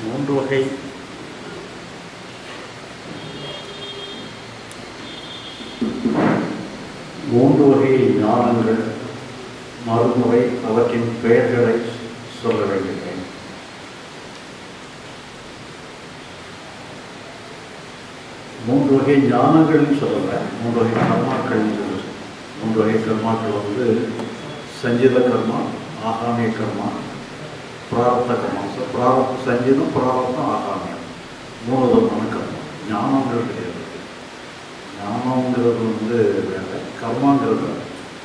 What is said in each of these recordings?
மூன்று வகை மூன்று வகை ஞானங்கள் மறுமுறை அவற்றின் பெயர்களை சொல்ல வேண்டுகிறேன் மூன்று வகை ஞானங்கள்னு சொல்லலை மூன்று வகை கர்மாக்கள் மூன்று வகை கர்மாக்கள் வந்து சஞ்சித கர்மா ஆகாமிய கர்மா பிராரப்த கர்மா ஸோ பிராரப்த சஞ்சிதம் பிராரப்தம் ஆகாமியம் மூணு விதமான கர்மா ஞானங்கிறது கிடையாது ஞானங்கிறது வந்து வேற கர்மாங்கிறது வேற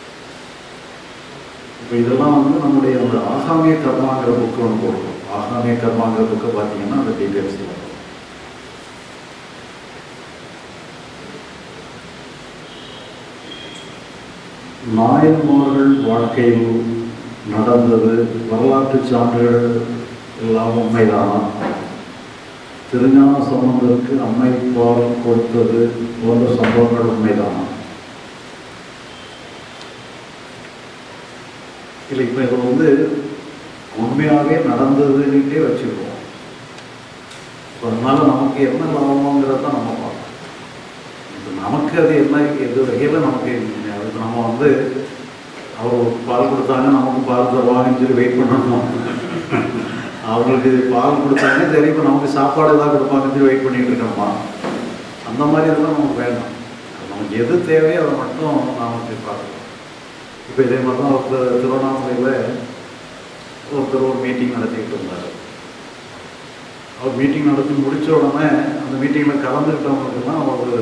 இப்போ இதெல்லாம் வந்து நம்முடைய அந்த ஆகாமிய கர்மாங்கிற புக்கு ஒன்று போடுறோம் ஆகாமிய கர்மாங்கிற புக்கை பார்த்தீங்கன்னா அந்த டீட்டெயில்ஸ் வரும் நாயன்மார்கள் வாழ்க்கையில் நடந்தது வரலாற்று சான்றுகள் எல்லாம் உண்மைதானா திருஞான சம்பந்தருக்கு அம்மை பால் கொடுத்தது போன்ற சம்பவங்கள் உண்மைதானா இல்லை இப்போ இது வந்து உண்மையாகவே நடந்ததுன்னுட்டே வச்சுருக்கோம் இப்போ அதனால நமக்கு என்ன லாபங்கிறத தான் நம்ம பார்க்கணும் இப்போ நமக்கு அது என்ன எது வகையில் நமக்கு அதுக்கு நம்ம வந்து அவர் பால் கொடுத்தாங்க நமக்கு பால் தருவாங்கன்னு சொல்லி வெயிட் பண்ணணும் அவங்களுக்கு பால் கொடுத்தாங்க சரி இப்போ நமக்கு சாப்பாடு ஏதாவது கொடுப்பாங்கன்னு சொல்லி வெயிட் பண்ணிட்டு இருக்கணுமா அந்த மாதிரி இதெல்லாம் நமக்கு வேண்டாம் நமக்கு எது தேவையோ அதை மட்டும் நமக்கு பார்க்கணும் இப்போ இதே மாதிரி தான் ஒருத்தர் திருவண்ணாமலையில் ஒருத்தர் ஒரு மீட்டிங் நடத்திட்டு இருந்தார் அவர் மீட்டிங் நடத்தி முடிச்ச உடனே அந்த மீட்டிங்கில் கலந்துக்கிட்டவங்களுக்கெல்லாம் ஒரு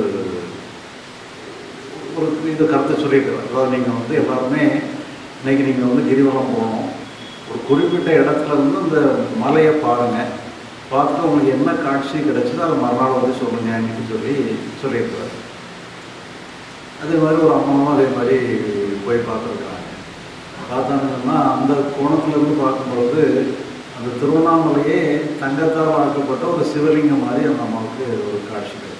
ஒரு இந்த கருத்தை சொல்லியிருக்கிறார் அதாவது நீங்கள் வந்து எல்லாருமே இன்னைக்கு நீங்கள் வந்து கிரிவலம் போகணும் ஒரு குறிப்பிட்ட இடத்துல இருந்து அந்த மலையை பாருங்கள் பார்த்து உங்களுக்கு என்ன காட்சி கிடைச்சதோ அதை மறுநாள் வந்து சொல்லுங்கன்னு சொல்லி சொல்லியிருக்கிறார் அதே மாதிரி ஒரு அம்மாவும் அதே மாதிரி போய் பார்த்துருக்குறாங்க பார்த்தாங்கன்னா அந்த கோணத்துலேருந்து பார்க்கும்பொழுது அந்த திருவண்ணாமலையே தங்கத்தால் ஆக்கப்பட்ட ஒரு சிவலிங்கம் மாதிரி அந்த அம்மாவுக்கு ஒரு காட்சி கிடைச்சது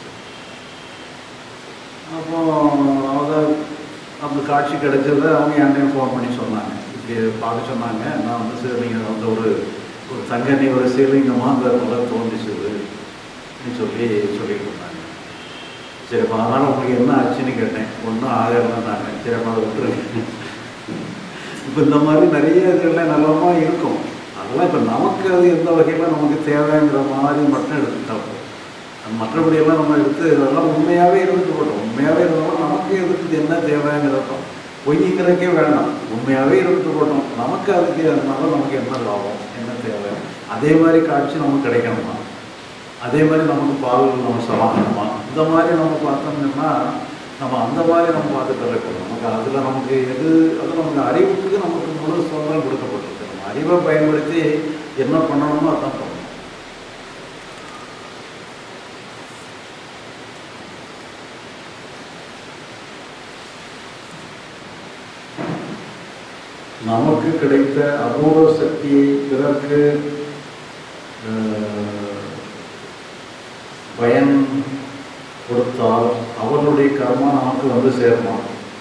அப்போ அவங்க அந்த காட்சி கிடைச்சத அவங்க என்கிட்ட ஃபோன் பண்ணி சொன்னாங்க இப்படி பார்க்க சொன்னாங்க நான் வந்து சிவலிங்கம் வந்து ஒரு ஒரு தங்கண்ணி ஒரு சிவலிங்கமாக அந்த நல்லா தோன்றிச்சுது சொல்லி சொல்லிட்டு இருந்தாங்க சரிப்பா அதனால் உங்களுக்கு என்ன ஆச்சுன்னு கேட்டேன் ஒன்றும் ஆகலைன்னாங்க சரிப்பா அதை விட்டுருங்க இப்போ இந்த மாதிரி நிறைய இதெல்லாம் நல்லமா இருக்கும் அதெல்லாம் இப்போ நமக்கு அது எந்த வகையில் நமக்கு தேவைங்கிற மாதிரி மட்டும் எடுத்துக்கிட்டா போதும் அது மற்றபடியெல்லாம் நம்ம எடுத்து அதெல்லாம் உண்மையாகவே இருந்துட்டு போட்டோம் உண்மையாகவே இருந்தாலும் நமக்கு எதுக்கு என்ன தேவைங்கிறதும் பொய்ங்கிறதுக்கே வேண்டாம் உண்மையாகவே இருந்துட்டு போட்டோம் நமக்கு அதுக்கு அதனால நமக்கு என்ன லாபம் என்ன தேவை அதே மாதிரி காட்சி நமக்கு கிடைக்கணுமா அதே மாதிரி நமக்கு பால் நம்ம சமாளணுமா இந்த மாதிரி நம்ம பார்த்தோம்னா நம்ம அந்த மாதிரி நம்ம பார்த்து பெறக்கூடாது நமக்கு அதில் நமக்கு எது அது நமக்கு அறிவுக்கு நமக்கு முழு சுதந்திரம் கொடுக்கப்பட்டிருக்கு நம்ம அறிவை பயன்படுத்தி என்ன பண்ணணுமோ அதான் பண்ணணும் நமக்கு கிடைத்த அபூர்வ சக்தியை பிறர்க்கு பயன் கொடுத்தால் அவர்களுடைய கர்மா நமக்கு வந்து சேருமா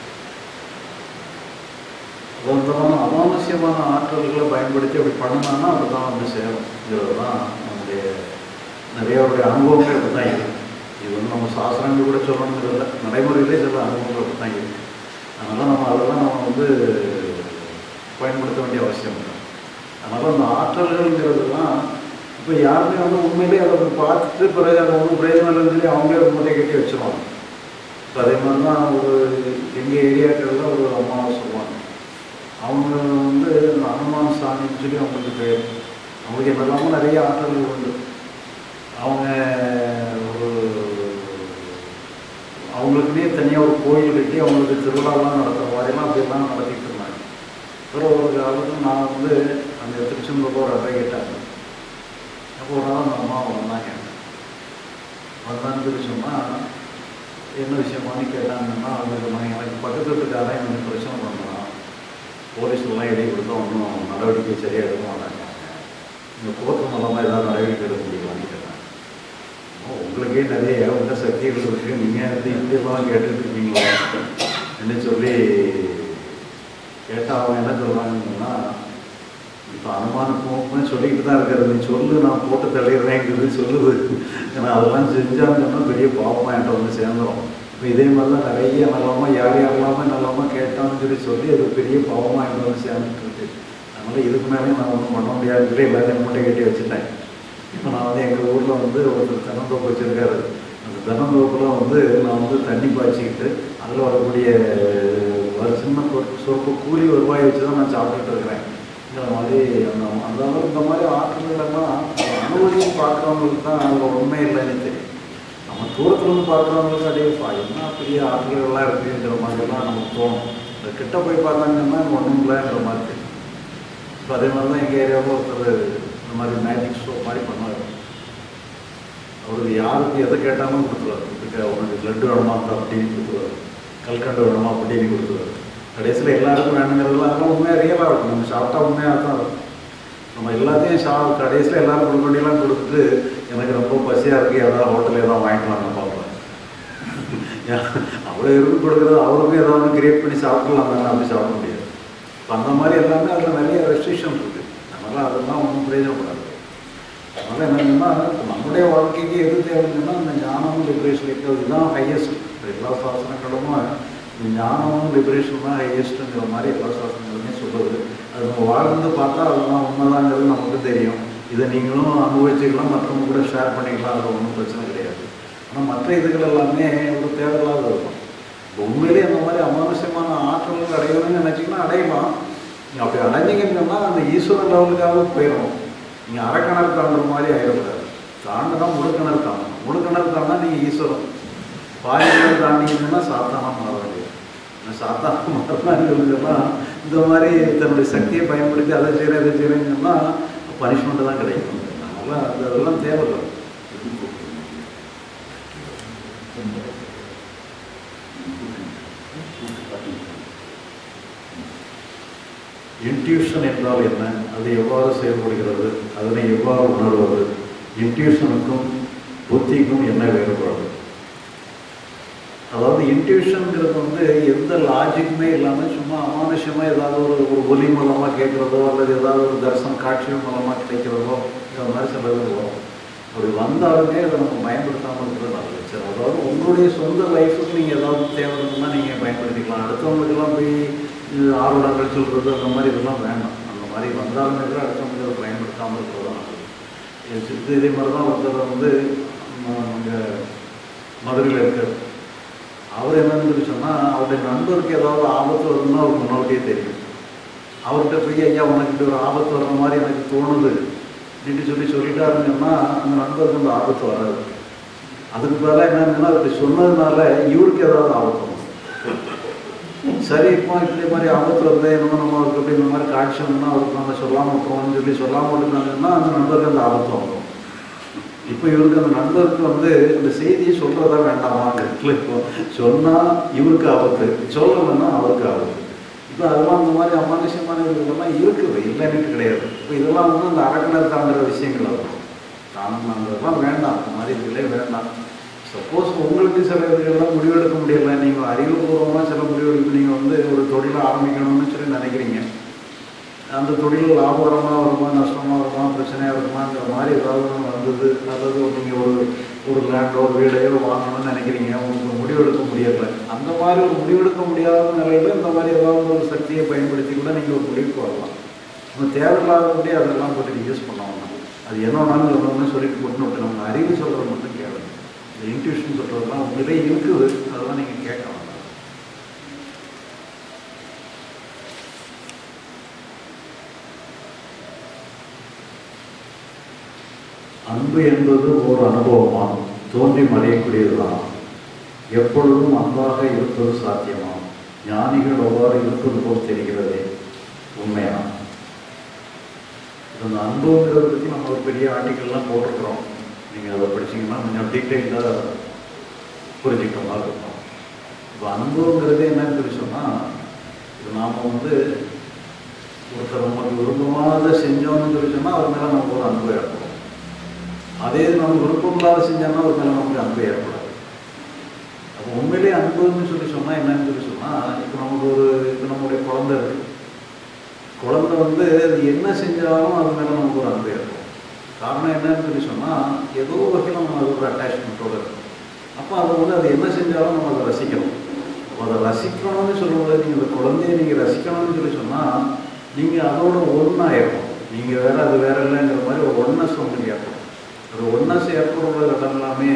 அதனால அனாவசியமான ஆற்றல்களை பயன்படுத்தி அப்படி பண்ணினான்னா அதுதான் வந்து சேரும்ங்கிறது தான் நம்முடைய நிறையவருடைய அனுபவங்கள் அப்படி தான் இருக்கு இது வந்து நம்ம சாஸ்திரங்கள் கூட சொல்லணுங்கிறது இல்லை நடைமுறையிலே சில அனுபவங்கள் அப்படி தான் இருக்கு அதனால் நம்ம அதெல்லாம் நம்ம வந்து பயன்படுத்த வேண்டிய அவசியம் இல்லை அதனால் அந்த ஆற்றல்கள்ங்கிறதுலாம் இப்போ யாருமே வந்து உண்மையிலே அதை பார்த்துட்டு பிறகு அதை ஒன்றும் பிரயோஜனம் இல்லைன்னு சொல்லி அவங்களே ஒரு மூட்டை கட்டி வச்சுருவாங்க இப்போ அதே மாதிரி தான் ஒரு எங்கள் ஏரியாக்களில் ஒரு அம்மாவை சொல்லுவாங்க அவங்க வந்து இந்த அனுமான் சாமின்னு சொல்லி அவங்களுக்கு பேர் அவங்களுக்கு என்னெல்லாமோ நிறைய ஆற்றல்கள் உண்டு அவங்க ஒரு அவங்களுக்குனே தனியாக ஒரு கோயில் கட்டி அவங்களுக்கு திருவிழாலாம் நடத்துகிற மாதிரிலாம் அப்படியெல்லாம் நடத்திட்டு இருந்தாங்க அப்புறம் ஒரு காலத்தில் நான் வந்து அந்த திருச்செந்தூரில் ஒரு அட்டை கேட்டாங்க அப்போ ஒரு நாள் அந்த அம்மா வந்தாங்க வந்தான்னு சொல்லி சொன்னால் என்ன விஷயமானு கேட்டாங்கன்னா அவங்க சொன்னாங்க எனக்கு பக்கத்து வீட்டுக்காரன் எனக்கு பிரச்சனை பண்ணுறான் போலீஸ்லாம் இடையே கொடுத்தா ஒன்றும் நடவடிக்கை சரியாக எடுக்க மாட்டாங்க இந்த கோர்ட்டு மூலமாக ஏதாவது நடவடிக்கை எடுக்க முடியுமான்னு கேட்டாங்க உங்களுக்கே நிறைய உள்ள சக்திகள் இருக்குது நீங்கள் வந்து இப்படியெல்லாம் கேட்டுட்டு இருக்கீங்களா என்ன சொல்லி கேட்டால் அவங்க என்ன சொல்கிறாங்கன்னா இப்போ அனுமானத்துமே சொல்லிட்டு தான் இருக்கிறது நீ சொல்லு நான் போட்டு தள்ளிடுறேங்கிறது சொல்லுது ஏன்னா அதெல்லாம் செஞ்சான்னு சொன்னால் பெரிய பாவமாக என்கிட்ட வந்து சேர்ந்துடும் இப்போ இதே மாதிரி தான் நிறைய நல்லமா யார் யாரெல்லாமே நல்லமா கேட்டான்னு சொல்லி சொல்லி அது பெரிய பாவமாக என்கிட்ட வந்து சேர்ந்துட்டு இருக்கு அதனால் இதுக்கு மேலே நான் ஒன்றும் பண்ண முடியாதுன்னு சொல்லி எல்லாத்தையும் மூட்டை கட்டி வச்சுட்டேன் இப்போ நான் வந்து எங்கள் ஊரில் வந்து ஒருத்தர் தென்னந்தோப்பு வச்சுருக்காரு அந்த தென்னந்தோப்பில் வந்து நான் வந்து தண்ணி பாய்ச்சிக்கிட்டு அதில் வரக்கூடிய ஒரு சின்ன பொறுப்பு சொற்ப கூலி வருவாயை வச்சு தான் நான் சாப்பிட்டுட்டு இருக்கிறேன் இந்த மாதிரி அந்த அந்த அளவு இந்த மாதிரி ஆற்றல்களெல்லாம் அனுபவிச்சு பார்க்குறவங்களுக்கு தான் அதில் உண்மை இல்லைன்னு தெரியும் நம்ம தூரத்துல இருந்து பார்க்குறவங்களுக்கு அடையப்பா என்ன பெரிய ஆற்றல்கள்லாம் இருக்குங்கிற மாதிரிலாம் நமக்கு தோணும் இந்த கிட்ட போய் பார்த்தாங்கன்னா ஒன்றும் இல்லைங்கிற மாதிரி தெரியும் இப்போ அதே மாதிரி தான் எங்கள் ஏரியாவில் ஒருத்தர் இந்த மாதிரி மேஜிக் ஷோ மாதிரி பண்ணுவார் அவருக்கு யாருக்கு எதை கேட்டாலும் கொடுத்துருவார் இதுக்கு உனக்கு பிளட் வேணுமா அப்படின்னு கொடுத்துருவார் கல்கண்டு வேணுமா அப்படின்னு கொடுத்துருவார் கடைசியில் எல்லாருக்கும் வேணுங்கிறதுலாம் அதெல்லாம் உண்மையாக ரியலாக இருக்கும் நம்ம சாப்பிட்டா உண்மையாக தான் இருக்கும் நம்ம எல்லாத்தையும் சா கடைசியில் எல்லாரும் கொடுக்க வேண்டியெல்லாம் கொடுத்துட்டு எனக்கு ரொம்ப பசியாக இருக்குது ஏதாவது ஹோட்டலில் ஏதாவது வாங்கிக்கலாம்னு பார்க்குறேன் அவ்வளோ இருக்கு கொடுக்குறது அவருக்கும் ஏதாவது ஒன்று கிரியேட் பண்ணி சாப்பிடலாம் தானே அப்படி சாப்பிட முடியாது இப்போ அந்த மாதிரி எல்லாமே அதில் நிறைய ரெஸ்ட்ரிக்ஷன் இருக்குது அதனால் அதெல்லாம் ஒன்றும் பிரயோஜனப்படாது அதனால் என்னங்கன்னா இப்போ நம்முடைய வாழ்க்கைக்கு எது தேவைன்னா அந்த ஞானமும் லிபரேஷன் இருக்கிறது தான் ஹையஸ்ட் எல்லா சாசனங்களும் இந்த ஞானமும் லிபரேஷன் தான் ஹையஸ்ட்டுங்கிற மாதிரி எல்லா சாசனங்களுமே சொல்லுது அது நம்ம வாழ்ந்து பார்த்தா அதெல்லாம் உண்மைதாங்கிறது நமக்கு தெரியும் இதை நீங்களும் அனுபவிச்சுக்கலாம் மற்றவங்க கூட ஷேர் பண்ணிக்கலாம் அதில் ஒன்றும் பிரச்சனை கிடையாது ஆனால் மற்ற இதுகள் எல்லாமே ஒரு தேவையில்லாத இருக்கும் இப்போ உண்மையிலேயே அந்த மாதிரி அமானுஷமான ஆற்றல்கள் அடையணும்னு நினச்சிங்கன்னா அடையலாம் நீங்கள் அப்படி அடைஞ்சிங்கன்னு சொன்னால் அந்த ஈஸ்வரன் லெவலுக்காக போயிடும் நீங்கள் அரைக்கிணறு தாண்டுற மாதிரி ஆயிடக்கூடாது தாண்டுனா முழுக்கிணறு தாண்டணும் முழுக்கிணறு தாண்டா நீங்கள் ஈஸ்வரன் பாதி கிணறு தாண்டிங்கன்னா சாத்தானா மாற வேண்டியது சாத்தானா மாறினா இந்த மாதிரி தன்னுடைய சக்தியை பயன்படுத்தி அதை செய்கிறேன் இதை செய்கிறேங்கன்னா பனிஷ்மெண்ட்டு தான் கிடைக்கும் அதனால் அது அதெல்லாம் தேவையில்லை இன்ட்யூஷன் என்றால் என்ன அது எவ்வாறு செயல்படுகிறது அதனை எவ்வாறு உணர்வது இன்ட்யூஷனுக்கும் புத்திக்கும் என்ன வேறுபாடு அதாவது இன்ட்யூஷனுங்கிறது வந்து எந்த லாஜிக்குமே இல்லாமல் சும்மா அமானுஷமாக ஏதாவது ஒரு ஒரு ஒலி மூலமாக கேட்குறதோ அல்லது ஏதாவது ஒரு தரிசன காட்சிகள் மூலமாக கிடைக்கிறதோ இந்த மாதிரி சில இது வரும் அப்படி வந்தாலுமே அதை நம்ம பயன்படுத்தாமல் இருக்கிறது நல்லது சரி அதாவது உங்களுடைய சொந்த லைஃபுக்கு நீங்கள் ஏதாவது தேவை இருந்ததுன்னா நீங்கள் பயன்படுத்திக்கலாம் அடுத்தவங்களுக்கெல்லாம் போய் இது ஆர்வலங்கள் சொல்கிறது அந்த மாதிரி இதெல்லாம் வேண்டாம் அந்த மாதிரி வந்தாலுமே கூட அடுத்தவங்களுக்கு அதை பயன்படுத்தாமல் இருக்கிறது தான் நல்லது சித்து இதே மாதிரி தான் ஒருத்தர் வந்து அங்கே மதுரையில் இருக்கார் அவர் என்னன்னு சொல்லி சொன்னால் அவருடைய நண்பருக்கு ஏதாவது ஆபத்து வருதுன்னா அவருக்கு முன்னாடியே தெரியும் அவர்கிட்ட போய் ஐயா உனக்கு இப்படி ஒரு ஆபத்து வர்ற மாதிரி எனக்கு தோணுது அப்படின்னு சொல்லி சொல்லிட்டாருன்னு சொன்னால் அந்த நண்பருக்கு அந்த ஆபத்து வராது அதுக்கு பதிலாக என்னன்னா இப்படி சொன்னதுனால இவருக்கு ஏதாவது ஆபத்து வரும் சரி இப்போ இப்படி மாதிரி ஆபத்து வருது என்னமோ நம்ம அவருக்கு அப்படி இந்த மாதிரி காட்சி வந்தோம்னா அவருக்கு நம்ம சொல்லாமல் விட்டுருவோம்னு சொல்லி சொல்லாமல் விட்டுருந்தாங்கன்னா அந்த நண்பருக்கு அந்த ஆபத்து வந்துடும் இப்போ இவருக்கு அந்த நண்பருக்கு வந்து இந்த செய்தியை சொல்கிறதா வேண்டாமாங்கிறதுல இப்போ சொன்னால் இவருக்கு ஆபத்து சொல்லலைன்னா அவருக்கு ஆபத்து இப்போ அதெல்லாம் அந்த மாதிரி அமானுஷமான இதெல்லாம் இருக்குது இல்லைன்னு கிடையாது இப்போ இதெல்லாம் வந்து அந்த அரக்கணர் தாண்டுற விஷயங்கள் இருக்கும் தாண்டதெல்லாம் வேண்டாம் அந்த மாதிரி இதுகளே வேண்டாம் சப்போஸ் உங்களுக்கு சில இதுகள்லாம் முடிவெடுக்க முடியல நீங்கள் அறிவுபூர்வமாக சில முடிவெடுப்பு நீங்கள் வந்து ஒரு தொழிலை ஆரம்பிக்கணும்னு சொல்லி நினைக்கிறீங்க அந்த தொழில் லாபகரமாக வருமா நஷ்டமாக வருமா பிரச்சனையாக இருக்குமாங்கிற மாதிரி ஏதாவது ஒன்று வந்தது அல்லது நீங்கள் ஒரு ஒரு லேண்டோ ஒரு வீடையோ வாங்கணும்னு நினைக்கிறீங்க உங்களுக்கு முடிவெடுக்க முடியல அந்த மாதிரி ஒரு முடிவெடுக்க முடியாத நிலையில் இந்த மாதிரி ஏதாவது ஒரு சக்தியை பயன்படுத்தி கூட நீங்கள் ஒரு முடிவுக்கு வரலாம் நம்ம தேவையில்லாதபடி அதெல்லாம் போட்டு யூஸ் பண்ண வேண்டாம் அது என்ன வேணாலும் சொல்லணும்னு சொல்லிட்டு போட்டு விட்டு நம்ம அறிவு சொல்கிறது மட்டும் கேளுங்க இந்த இன்ட்யூஷன் சொல்கிறதுலாம் உங்களே இருக்குது அதெல்லாம் நீங்கள் கேட்க வேண்டாம் அன்பு என்பது ஒரு அனுபவமா தோன்றி மறையக்கூடியதுதான் எப்பொழுதும் அன்பாக இருப்பது சாத்தியமா ஞானிகள் அவ்வாறு இருப்பது போல் தெரிகிறதே உண்மையா இந்த அன்புங்கிறத பற்றி நம்ம ஒரு பெரிய ஆர்டிக்கல்லாம் போட்டிருக்கிறோம் நீங்கள் அதை படிச்சீங்கன்னா கொஞ்சம் டீட்டெயிலாக புரிஞ்சுக்கிற மாதிரி இருக்கும் இப்போ அன்புங்கிறது என்னன்னு சொல்லி சொன்னால் இப்போ நாம் வந்து ஒருத்தர் நமக்கு விருப்பமானதை செஞ்சோம்னு சொல்லி சொன்னால் அவர் மேலே நமக்கு ஒரு அன்பு ஏற்படும் அதே நம்ம விருப்பம் இல்லாத செஞ்சோம்னா ஒரு மேலே நமக்கு அன்பு ஏற்படாது அப்போ உண்மையிலேயே அன்புன்னு சொல்லி சொன்னால் என்னன்னு சொல்லி சொன்னால் இப்போ நமக்கு ஒரு இப்போ நம்முடைய குழந்தை இருக்கு குழந்தை வந்து அது என்ன செஞ்சாலும் அது மேலே நமக்கு ஒரு அன்பு இருக்கும் காரணம் என்னன்னு சொல்லி சொன்னால் ஏதோ வகையில் நம்ம அது ஒரு அட்டாச்மெண்ட்டோடு இருக்கும் அப்போ அதை வந்து அது என்ன செஞ்சாலும் நம்ம அதை ரசிக்கணும் அப்போ அதை ரசிக்கணும்னு சொல்லும்போது நீங்கள் அந்த குழந்தைய நீங்கள் ரசிக்கணும்னு சொல்லி சொன்னால் நீங்கள் அதோட ஒன்றாயிரும் நீங்கள் வேற அது வேற இல்லைங்கிற மாதிரி ஒரு ஒன்னஸ் உங்களுக்கு ஏற்படும் அது ஒன்னஸ் ஏற்படுற இடம் எல்லாமே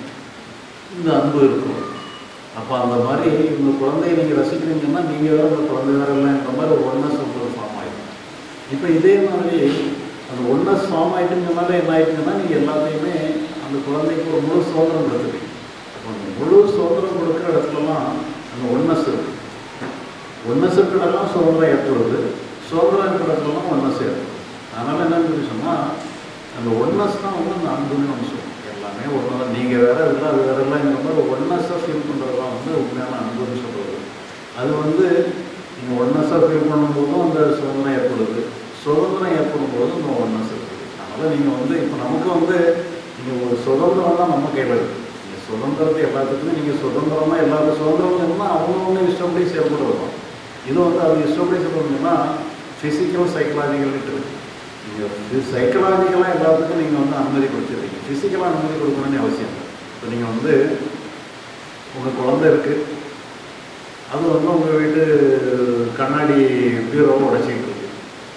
இந்த அன்பு இருக்கும் அப்போ அந்த மாதிரி இந்த குழந்தைய நீங்கள் ரசிக்கிறீங்கன்னா நீங்கள் வேற அந்த குழந்தை வேற இல்லைங்கிற மாதிரி ஒரு ஒன்னஸ் உங்களுக்கு ஃபார்ம் ஆகிடும் இப்போ இதே மாதிரி அந்த ஒன்னஸ் ஃபார்ம் ஆகிட்டுங்கனால என்ன ஆயிடுச்சுன்னா நீங்கள் எல்லாத்தையுமே அந்த குழந்தைக்கு ஒரு முழு சுதந்திரம் கொடுத்துருவீங்க அப்போ அந்த முழு சுதந்திரம் கொடுக்குற இடத்துலலாம் அந்த ஒன்னஸ் இருக்கு ஒன்னஸ் இருக்கிற இடம்லாம் சுதந்திரம் ஏற்படுது சுதந்திரம் இருக்கிற இடத்துலலாம் ஒன்னஸ் ஏற்படுது அதனால் என்னன்னு சொல்லி சொன்னால் அந்த ஒன்னஸ் தான் வந்து அந்த அன்புன்னு நம்ம சொல்லுவோம் எல்லாமே ஒன்று தான் நீங்கள் வேற இல்லை அது வேற இல்லைங்கிற மாதிரி ஒன்னஸாக ஃபீல் பண்ணுறது தான் வந்து உண்மையான அன்புன்னு சொல்கிறது அது வந்து நீங்கள் ஒன்னஸாக ஃபீல் பண்ணும்போதும் அந்த சுதந்திரம் ஏற்படுது சுதந்திரம் ஏற்படும் போது இந்த ஒன்னஸ் இருக்குது அதனால் நீங்கள் வந்து இப்போ நமக்கு வந்து நீங்கள் ஒரு சுதந்திரம் தான் நம்ம கையில் இருக்குது நீங்கள் சுதந்திரத்தை எல்லாத்துக்குமே நீங்கள் சுதந்திரமாக எல்லாரும் சுதந்திரம் இருந்தால் அவங்கவுங்க இஷ்டப்படி செயல்படுவோம் இது வந்து அது இஷ்டப்படி செயல்படுங்கன்னா ஃபிசிக்கல் சைக்கலாஜிக்கல் இருக்குது நீங்கள் சைக்கலாஜிக்கலாக எல்லாத்துக்கும் நீங்கள் வந்து அனுமதி கொடுத்துருக்கீங்க ஃபிசிக்கலாக அனுமதி கொடுக்கணும்னு அவசியம் இல்லை இப்போ நீங்கள் வந்து உங்கள் குழந்தை இருக்குது அது வந்து உங்கள் வீட்டு கண்ணாடி பீரோவை உடைச்சிக்கிட்டு இருக்கு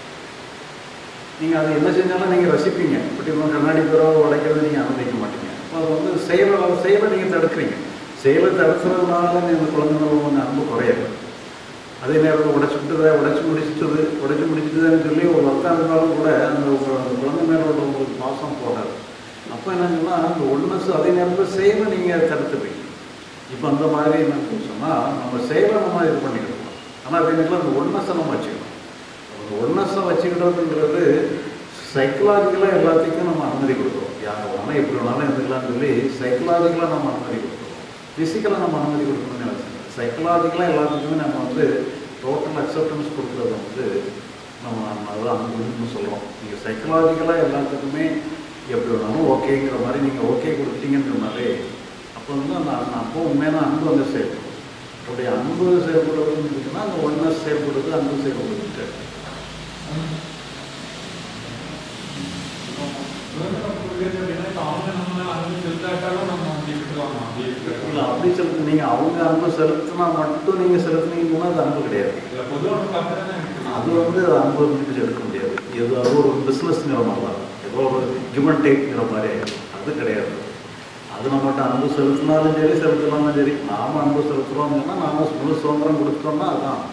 நீங்கள் அது என்ன செஞ்சாலும் நீங்கள் ரசிப்பீங்க பட் இவங்க கண்ணாடி பீரோவை உடைக்கிறது நீங்கள் அனுமதிக்க மாட்டீங்க அப்போ அது வந்து செயலை செயலை நீங்கள் தடுக்கிறீங்க செயலை தடுக்கிறதுனால இந்த குழந்தைங்க வந்து அன்பு குறையாது அதே நேரத்தில் உடச்சி விட்டுதா உடச்சி முடிச்சிட்டது உடச்சி முடிச்சிட்டுதான்னு சொல்லி ஒரு வருத்தம் இருந்தாலும் கூட அந்த உங்க- அந்த குழந்தை மேலே உள்ள உங்களுக்கு பாசம் போகாது அப்போ என்னங்கன்னா அந்த ஒன்னஸ் அதே நேரத்தில் செயலை நீங்கள் தடுத்துப்பீங்க இப்போ அந்த மாதிரி என்னன்னு சொன்னால் நம்ம செயலை நம்ம இது பண்ணிக்கிடலாம் ஆனால் அதே நேரத்தில் அந்த ஒன்னஸை நம்ம வச்சுக்கணும் அந்த ஒன்னஸை வச்சுக்கிட்டதுங்கிறது சைக்கலாஜிக்கலாக எல்லாத்துக்கும் நம்ம அனுமதி கொடுக்குறோம் யார் வேணாலும் எப்படி வேணாலும் இருந்துக்கலாம்னு சொல்லி சைக்கலாஜிக்கலாக நம்ம அனுமதி கொடுக்குறோம் ஃபிசிக்கலாக நம்ம அனுமதி கொடுக்கணும்னு அவசியம் இல்லை சைக்கலாஜிக்கலாக எல்லாத்துக்குமே நம்ம வந்து டோட்டல் அக்செப்டன்ஸ் கொடுக்குறது வந்து நம்ம நம்ம அதை அனுபவின்னு சொல்கிறோம் நீங்கள் சைக்கலாஜிக்கலாக எல்லாத்துக்குமே எப்படி வேணாலும் ஓகேங்கிற மாதிரி நீங்கள் ஓகே கொடுத்தீங்கன்றனாலே அப்போ வந்து அந்த அந்த அப்போ உண்மையான அன்பு வந்து செயல்படும் அப்படி அன்பு செயல்படுறதுன்னு இருந்துச்சுன்னா அந்த ஒன்னஸ் செயல்படுறது அன்பு செயல்படுறது இல்லை அப்படி செலுத்து நீங்கள் அவங்க அன்பு செலுத்தினா மட்டும் நீங்கள் செலுத்துனீங்கன்னா அது அன்பு கிடையாது அது வந்து அன்பு வந்து எடுக்க முடியாது இது அது ஒரு பிஸ்னஸ்ங்கிற மாதிரி தான் ஏதோ ஒரு கிவன் டேக்ங்கிற மாதிரி ஆயிடும். அது கிடையாது அது நம்மகிட்ட அன்பு செலுத்தினாலும் சரி செலுத்தினாலும் சரி நாம அன்பு செலுத்துறோம்னா நாம முழு சுதந்திரம் கொடுத்தோம்னா அதுதான் அன்பு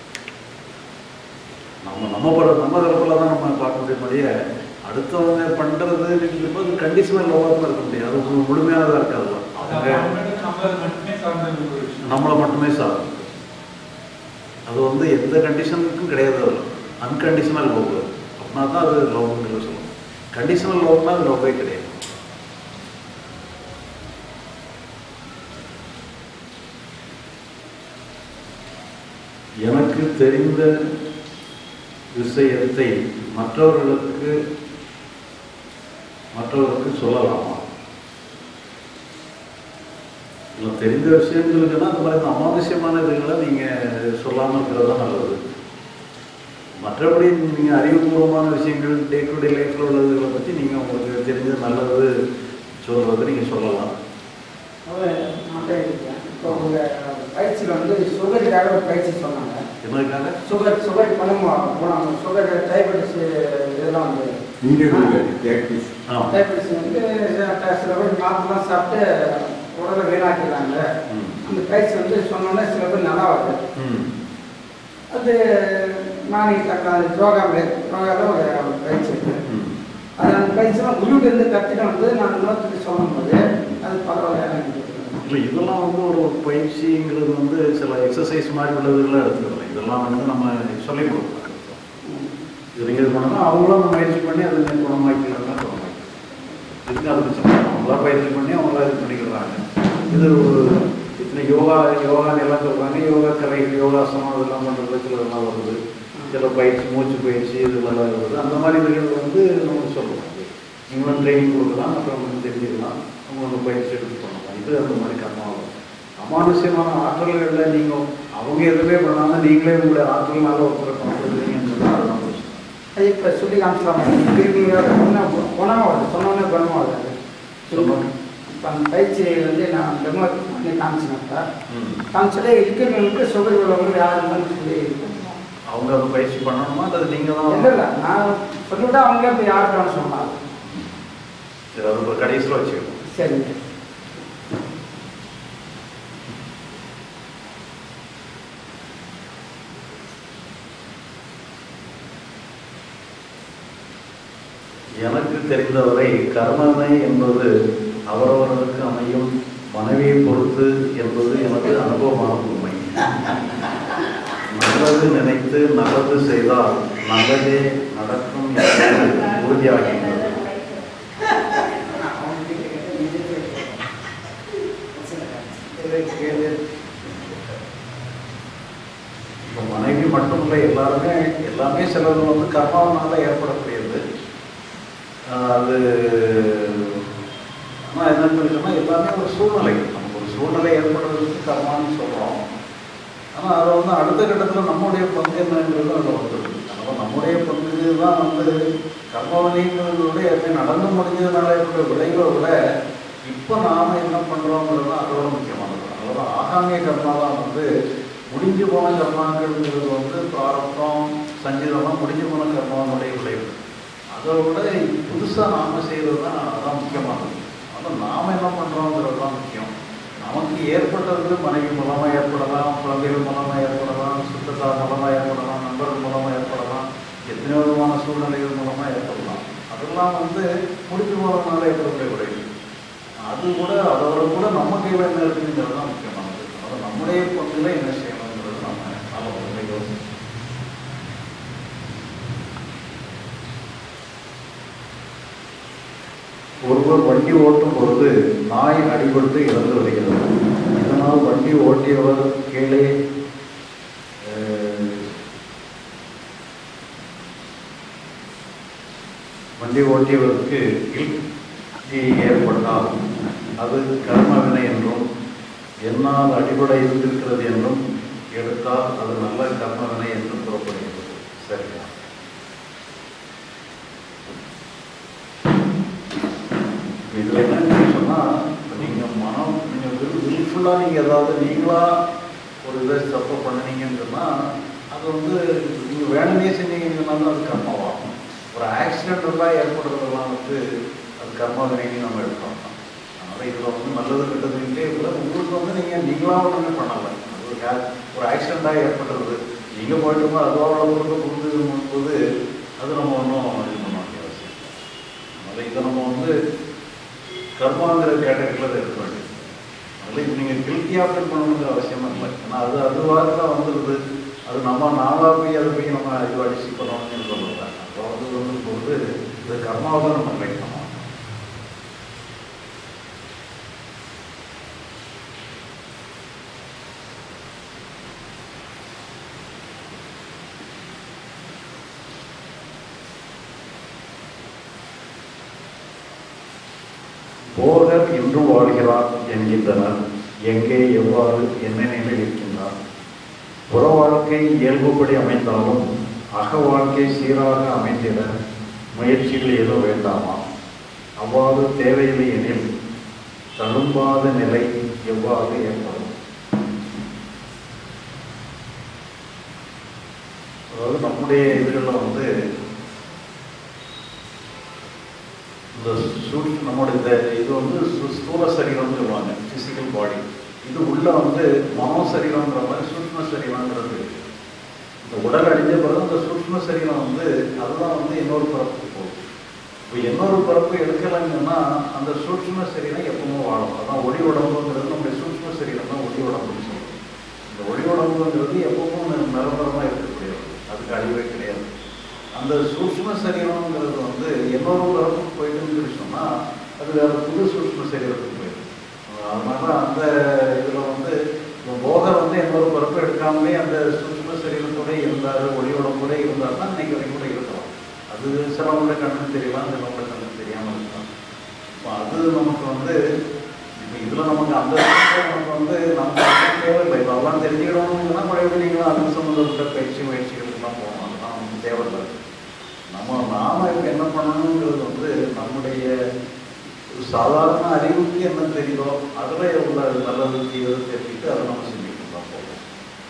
நம்ம நம்ம பட நம்ம தரப்புல தான் நம்ம பார்க்க முடியும்படியே அடுத்தவங்க பண்றது போது கண்டிஷனல் லோவாக இருக்க முடியாது அது முழு- முழுமையானதா இருக்காதுல்ல அவங்க நம்மளை மட்டுமே சாரும் அது வந்து எந்த கண்டிஷனுக்கும் கிடையாது அதில் அன்கண்டிஷனல் லவ் அப்படின்னா தான் அது லவ்ங்கிறது சொல்லணும் கண்டிஷனல் லவ்னா அது லவ்வே கிடையாது எனக்கு தெரிந்த விஷயத்தை மற்றவர்களுக்கு மற்றவருக்கு சொல்லலாமா இல்லை தெரிந்த விஷயங்கள் சொன்னால் அந்த மாதிரி அமானுஷ்யமான இதுகளை நீங்கள் சொல்லாமல் இருக்கிறது தான் நல்லது மற்றபடி நீங்கள் அறிவுபூர்வமான விஷயங்கள் டே டு டே லைஃப்பில் உள்ளதுகளை பற்றி நீங்கள் உங்களுக்கு தெரிஞ்ச நல்லது சொல்கிறது நீங்கள் சொல்லலாம் இப்போ உங்கள் பயிற்சியில் வந்து சுகருக்காக ஒரு பயிற்சி சொன்னாங்க என்னதுக்காக சுகர் சுகர் பண்ணுவோம் போனாங்க சுகர் டைபெட்டிஸ் இதெல்லாம் வந்து ஆ டைபெட்டிஸ் வந்து சில பேர் மாத்திரம் சாப்பிட்டு உடலை வீணாக்கிறாங்க ம் அந்த பயிற்சி வந்து சொன்னோன்னே சில பேர் நல்லா வருது ம் அது மார்னிங் தக்க யோகா யோகாவில் ஒரு பயிற்சி இருக்குது ம் அது அந்த பயிற்சியெல்லாம் குருவிலேருந்து கற்றுட்டு வந்து நான் இன்னொருத்தருக்கு சொல்லும்போது அது பரவாயில்ல எனக்கு இல்லை இதெல்லாம் வந்து ஒரு பயிற்சிங்கிறது வந்து சில எக்ஸசைஸ் மாதிரி உள்ளதுலாம் எடுத்துக்கலாம் இதெல்லாம் வந்து நம்ம சொல்லிக் கொடுக்கலாம் இது நீங்கள் இது பண்ணணும் அவங்களும் அந்த முயற்சி பண்ணி அதை நீங்கள் குணமாக்கிக்கலாம் குணமாக்கலாம் இதுக்கு அதுக்கு சொல்லலாம் அவங்களா பயிற்சி பண்ணி அவங்களா இது பண்ணிக்கிறாங்க இது ஒரு இத்தனை யோகா யோகான்னு எல்லாம் சொல்கிறாங்க யோகா கலைகள் யோகாசனம் அதெல்லாம் பண்ணுறது சிலதெல்லாம் வருது சில பயிற்சி மூச்சு பயிற்சி இதெல்லாம் வருது அந்த மாதிரி இதுகள் வந்து நம்ம சொல்லலாம் நீங்களும் ட்ரைனிங் கொடுக்கலாம் மற்றவங்களுக்கு தெரிஞ்சுக்கலாம் அவங்களுக்கு பயிற்சி எடுத்து பண்ணலாம் இது அந்த மாதிரி கர்மாவும் அமானுஷ்யமான ஆற்றல்களில் நீங்கள் அவங்க எதுவுமே பண்ணாமல் நீங்களே உங்களுடைய ஆற்றல்னால ஒருத்தரை பண்ணுறீங்கன்னு சொன்னால் அது அது இப்போ சொல்லி காமிச்சலாம் திருப்பி ஒன்றும் குணமாக வருது சொன்னோன்னே குணமாக வருது சொன்னோன்னே. இப்போ அந்த பயிற்சி வந்து நான் டெமோ பண்ணி காமிச்சினப்ப ம். காமிச்சிட்டு இருக்கிறவங்களுக்கு சுகர் உள்ளவங்க யார் இருந்தாலும் சொல்லி அவங்க அதை பயிற்சி பண்ணணுமா அல்லது நீங்கள் இல்லை தான் இல்லை நான் சொல்லிவிட்டா அவங்களே இப்போ யார்கிட்ட சொன்னாங்க சரி அது ஒரு கடைசியில் வச்சுக்கணும் சரிங்க எனக்கு தெரிந்தவரை கர்மனை என்பது அவரவர்களுக்கு அமையும் மனைவியை பொறுத்து என்பது எனக்கு அனுபவமான உண்மை நல்லது நினைத்து நல்லது செய்தால் நல்லதே நடக்கும் என்பது உறுதியாகின்றது இப்போ மனைவி மட்டும் இல்லை எல்லாருமே எல்லாமே சிலது வந்து கர்மாவனால ஏற்படக்கூடியது ஆஹ் அது ஆனால் என்னன்னு சொன்னால் எல்லாமே ஒரு சூழ்நிலை நமக்கு ஒரு சூழ்நிலை ஏற்படுறதுக்கு கர்மான்னு சொல்கிறோம் ஆனால் அதை வந்து அடுத்த கட்டத்தில் நம்முடைய பங்கு என்னங்கிறது அதில் வந்துடுது அதனால் நம்முடைய பங்கு தான் வந்து கர்மவனிங்கிறத விட எப்போ நடந்து முடிஞ்சதுனால ஏற்பட்ட விளைவை விட இப்போ நாம் என்ன பண்ணுறோங்கிறது தான் அதோட முக்கியமானது அதோட ஆகாமிய கர்மா தான் வந்து முடிஞ்சு போன கர்மாங்கிறது வந்து பிராரப்தம் சஞ்சீதமாக முடிஞ்சு போன கர்மாவனுடைய விளைவு அதை விட புதுசாக நாம் செய்கிறது தான் அதான் முக்கியமானது அதனால் நாம் என்ன பண்ணுறோங்கிறது தான் முக்கியம் நமக்கு ஏற்பட்டது மனைவி மூலமாக ஏற்படலாம் குழந்தைகள் மூலமாக ஏற்படலாம் சுற்றத்தார் மூலமாக ஏற்படலாம் நண்பர்கள் மூலமாக ஏற்படலாம் எத்தனையோ விதமான சூழ்நிலைகள் மூலமாக ஏற்படலாம் அதெல்லாம் வந்து முடிஞ்சு போகிறதுனால ஏற்படக்கூடிய விளைவு அது கூட அதோட கூட நம்ம கையில் என்ன இருக்குங்கிறது தான் முக்கியமானது அதனால் நம்முடைய பங்குல என்ன செய்யணுங்கிறது நம்ம நம்ம வந்து யோசிக்கணும் ஒருவர் வண்டி ஓட்டும் பொழுது நாய் அடிபட்டு இறந்து வருகிறது இதனால் வண்டி ஓட்டியவர் கீழே அஹ், வண்டி ஓட்டியவருக்கு இல்டி ஏற்பட்டால் அது கர்மவினை என்றும் என்னால் அடிபட இருந்திருக்கிறது என்றும் எடுத்தால் அது நல்ல கர்மவினை என்றும் கூறப்படுகிறது சரியா இதில் என்னன்னு சொன்னால் நீங்கள் மனம் நீங்கள் வில்ஃபுல்லாக நீங்கள் ஏதாவது நீங்களாக ஒரு இதை தப்பு பண்ணினீங்கன்னு சொன்னால் அது வந்து நீங்கள் வேணுமே செஞ்சீங்கன்னா தான் அது கர்மாவாகும் ஒரு ஆக்சிடென்ட் எல்லாம் ஏற்படுறதெல்லாம் வந்து அது கர்மா வினைக்கு நம்ம எடுக்கிறோம் அதனால் இதில் வந்து நல்லது கெட்டதுன்ட்டே இல்லை உங்களுக்கு வந்து நீங்கள் நீங்களாக ஒன்றுமே பண்ணலை அது ஒரு யா- ஒரு ஆக்சிடெண்ட்டாக ஏற்படுறது நீங்கள் போயிட்டு அதுவாக பொருட்கள் புரிஞ்சு போது அது நம்ம ஒன்றும் இது பண்ண வேண்டிய அவசியம் இல்லை. அதனால் இதை நம்ம வந்து கர்மாங்கிற கேட்டகரியில் அதை எடுக்க வேண்டியது அதனால் இப்போ நீங்கள் கில்ட்டியாக ஃபீல் பண்ணணுங்கிற அவசியமும் இல்லை ஏன்னா அது அதுவாக தான் வந்துடுது அது நம்ம நாளாக போய் அதை போய் நம்ம இது அடிச்சு பண்ணணும்னு சொல்லல அப்போ வந்து வந்து போது இது கர்மாவை தான் நம்ம லைக் பண்ணோம் போகர் இன்று வாழ்கிறார் என்கின்றனர் எங்கே எவ்வாறு என்ன நிலையில் இருக்கின்றார் புற வாழ்க்கை இயல்புப்படி அமைந்தாலும் அக வாழ்க்கை சீராக அமைந்திட முயற்சிகள் ஏதோ வேண்டாமா அவ்வாறு தேவையில்லை எனில் தழும்பாத நிலை எவ்வாறு ஏற்படும் அதாவது நம்முடைய இதுகளில் வந்து இந்த சூழ் நம்மளோட இந்த இது வந்து சு- ஸ்தூல சரீரம்னு சொல்லுவாங்க ஃபிசிக்கல் பாடி இது உள்ள வந்து மனோ சரீரம்ங்கிற மாதிரி சூக்ம சரீரம்ங்கிறது இருக்கு. இந்த உடல் அழிஞ்ச பிறகு இந்த சூக்ம சரீரம் வந்து அதுதான் வந்து இன்னொரு பிறப்புக்கு போகும் இப்போ இன்னொரு பிறப்பு எடுக்கலைங்கன்னா அந்த சூக்ம சரீரம் எப்பவுமே வாழும் அதான் ஒளி உடம்புங்கிறது நம்முடைய சூக்ம சரீரம் தான் ஒளி உடம்புன்னு சொல்லுவோம் இந்த ஒளி உடம்புங்கிறது எப்பவும் நி- நிரந்தரமா இருக்கக்கூடியது அதுக்கு அழிவே கிடையாது அந்த சூக்ம சரீரம்ங்கிறது வந்து இன்னொரு பிறப்புக்கு போயிட்டுன்னு சொல்லி சொன்னா அது வேற புது சூக்ம சரீரத்துக்கு போயிடும் அதனால அந்த இதுல வந்து இப்போ போகர் வந்து இன்னொரு பிறப்பு எடுக்காமலே அந்த சூக்ம சரீரத்தோட இருந்தார் ஒளியோட கூட இருந்தாருன்னா இன்னைக்கு வரைக்கும் கூட இருக்கிறோம் அது சிலவங்களோட கண்ணுக்கு தெரியலாம் சிலவங்களோட கண்ணுக்கு தெரியாம இருக்கலாம் இப்போ அது நமக்கு வந்து இப்போ இதுல நமக்கு அந்த விஷயத்துல நமக்கு வந்து நம்ம தேவையில்லை இப்போ அதெல்லாம் தெரிஞ்சுக்கணும்னா பழைய நீங்களும் அது சம்மந்தப்பட்ட பயிற்சி முயற்சிகளுக்கெல்லாம் போகணும் அதெல்லாம் நமக்கு தேவையில்லை நம்ம நாம இப்போ என்ன பண்ணணுங்கிறது வந்து நம்முடைய சாதாரண அறிவுக்கு என்ன தெரியுதோ அதில் உள்ள நல்லது தீவிர தெரிஞ்சுட்டு அதை நம்ம செஞ்சுக்கிட்டு தான் போகணும்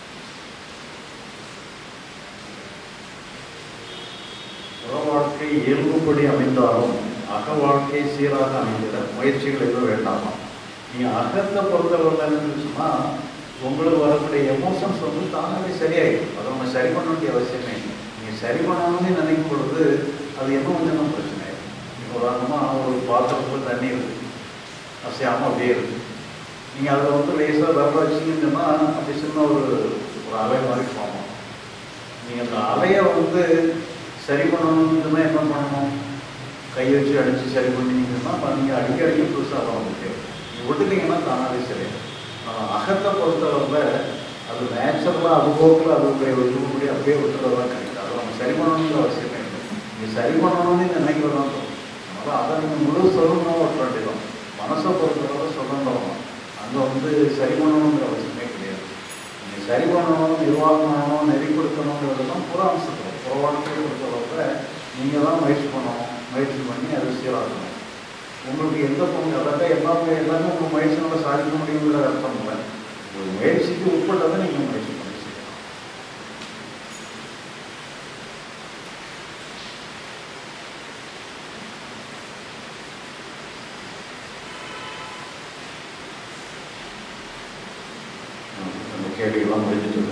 புற வாழ்க்கை இயல்புப்படி அமைந்தாலும் அக வாழ்க்கை சீராக அமைந்திட முயற்சிகள் எதுவும் வேண்டாமா நீங்கள் அகத்தை பொறுத்தவரைன்னு சொன்னால் உங்களுக்கு வரக்கூடிய எமோஷன்ஸ் வந்து தானாகவே சரியாயிடும் அதை நம்ம சரி பண்ண வேண்டிய அவசியமே இல்லை நீங்கள் சரி பண்ணணும்னு நினைக்கும் பொழுது அது என்ன கொஞ்சம் பிரச்சனை ஆயிடும் இப்போ உதாரணமாக ஒரு பாத்திரத்தில் தண்ணி இருக்குது அசையாமல் அப்படியே இருக்குது நீங்கள் அதில் வந்து லேசாக விரல வச்சிங்கன்னு சொன்னால் அப்படி சின்ன ஒரு ஒரு அலை மாதிரி ஃபார்ம் ஆகும் நீங்கள் அந்த அலையை வந்து சரி பண்ணணும்னு என்ன பண்ணணும் கை வச்சு அடித்து சரி பண்ணிங்கன்னா அப்போ நீங்கள் அடிக்க அடிக்க புதுசாக பண்ண முடியாது நீங்கள் விட்டுட்டீங்கன்னா தானாகவே சரியாகும் ஆனால் அகத்தை பொறுத்தவரை அது நேச்சுரலாக அது போக்கில் அது அப்படியே விட்டுபடி அப்படியே விட்டுறது தான் கிடைக்கும் அதை நம்ம சரி பண்ணணுங்கிற அவசியமே இல்லை நீங்கள் சரி பண்ணணும்னு நினைக்கிறது தான் தோணும் அதனால் அதை நீங்கள் முழு சொல்லணும் ஒரு வேண்டியதான் மனசை பொறுத்தவரை சொல்லணும் அங்கே வந்து சரி பண்ணணுங்கிற அவசியமே கிடையாது நீங்கள் சரி பண்ணணும் நிர்வாகம் பண்ணணும் நெறிப்படுத்தணுங்கிறதெல்லாம் புற அம்சத்தில் புற வாழ்க்கையை பொறுத்தளவில் நீங்கள் தான் முயற்சி பண்ணணும் முயற்சி பண்ணி அதை சீராக்கணும் உங்களுக்கு எந்த பங்கு அதாவது எல்லாமே எல்லாமே உங்கள் முயற்சினால சாதிக்க முடியுங்கிற அர்த்தம் இல்லை ஒரு முயற்சிக்கு உட்பட்டதை நீங்கள் முயற்சி பண்ணி செய்யணும் அந்த கேள்வியெல்லாம் முடிஞ்சிட்டு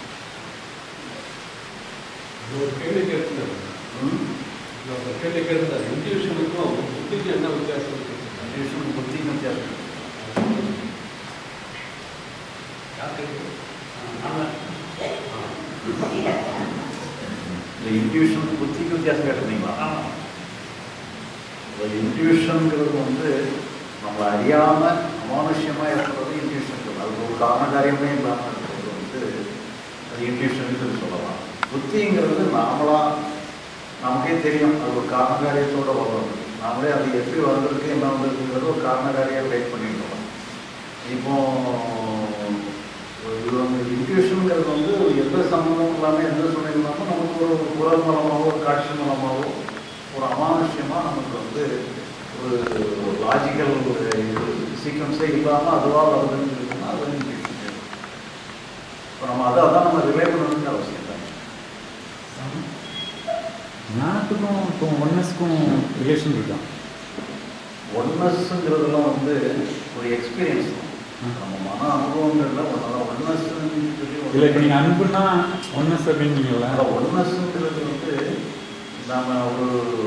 ஒரு கேள்வி கேட்டிருந்தாரு ம் ஒரு கேள்வி கேட்டிருந்தாரு இன்ட்யூஷனுக்கும் புத்திக்கும் என்ன வித்தியாசம் இருக்கு கண்டிஷன் புத்தி வித்தியாசம் யார் கேட்குறது? இந்த இன்ட்யூஷன் புத்திக்கு வித்தியாசம் கேட்டிருந்தீங்களா இந்த இன்ட்யூஷனுங்கிறது வந்து நம்ம அறியாமல் அமானுஷ்யமாக இருக்கிறது இன்ட்யூஷன் அது ஒரு காரண காரியமே இல்லாமல் இருக்கிறது வந்து அது இன்ட்யூஷன் சொல்லி சொல்லலாம் புத்திங்கிறது நாமளா நமக்கே தெரியும் அது ஒரு காரண காரியத்தோட வரும் நாமளே அது எப்படி வந்திருக்கு என்ன வந்திருக்குங்கிறது ஒரு காரண காரியம் ரிலேட் பண்ணிட்டு இப்போ இது வந்து இன்ட்யூஷனுங்கிறது வந்து எந்த சம்மந்தமும் இல்லாமல் எந்த சூழ்நிலை இல்லாமல் நமக்கு ஒரு குரல் மூலமாகவோ ஒரு காட்சி மூலமாகவோ ஒரு அமானுஷ்யமாக நமக்கு வந்து ஒரு லாஜிக்கல் ஒரு இது சீக்வன்ஸே இல்லாமல் அதுவாக வருதுன்னு இருக்குன்னா அது இன்ட்யூஷன் இப்போ நம்ம அதை அதான் நம்ம ரிலே பண்ணணுங்கிற அவசியம் தான் ஞானத்துக்கும் இப்போ ஒன்னஸ்க்கும் ரிலேஷன் இருக்கா ஒன்னஸ்ங்கிறதுலாம் வந்து ஒரு எக்ஸ்பீரியன்ஸ் நம்ம மன அனுபவங்கள்ல ஒன்றதான் ஒன்னஸ்ன்னு சொல்லி இல்லை இப்போ நீங்கள் அன்புன்னா ஒன்னஸ் அப்படின்னீங்கல்ல அதான் ஒன்னஸ்ங்கிறது வந்து நாம ஒரு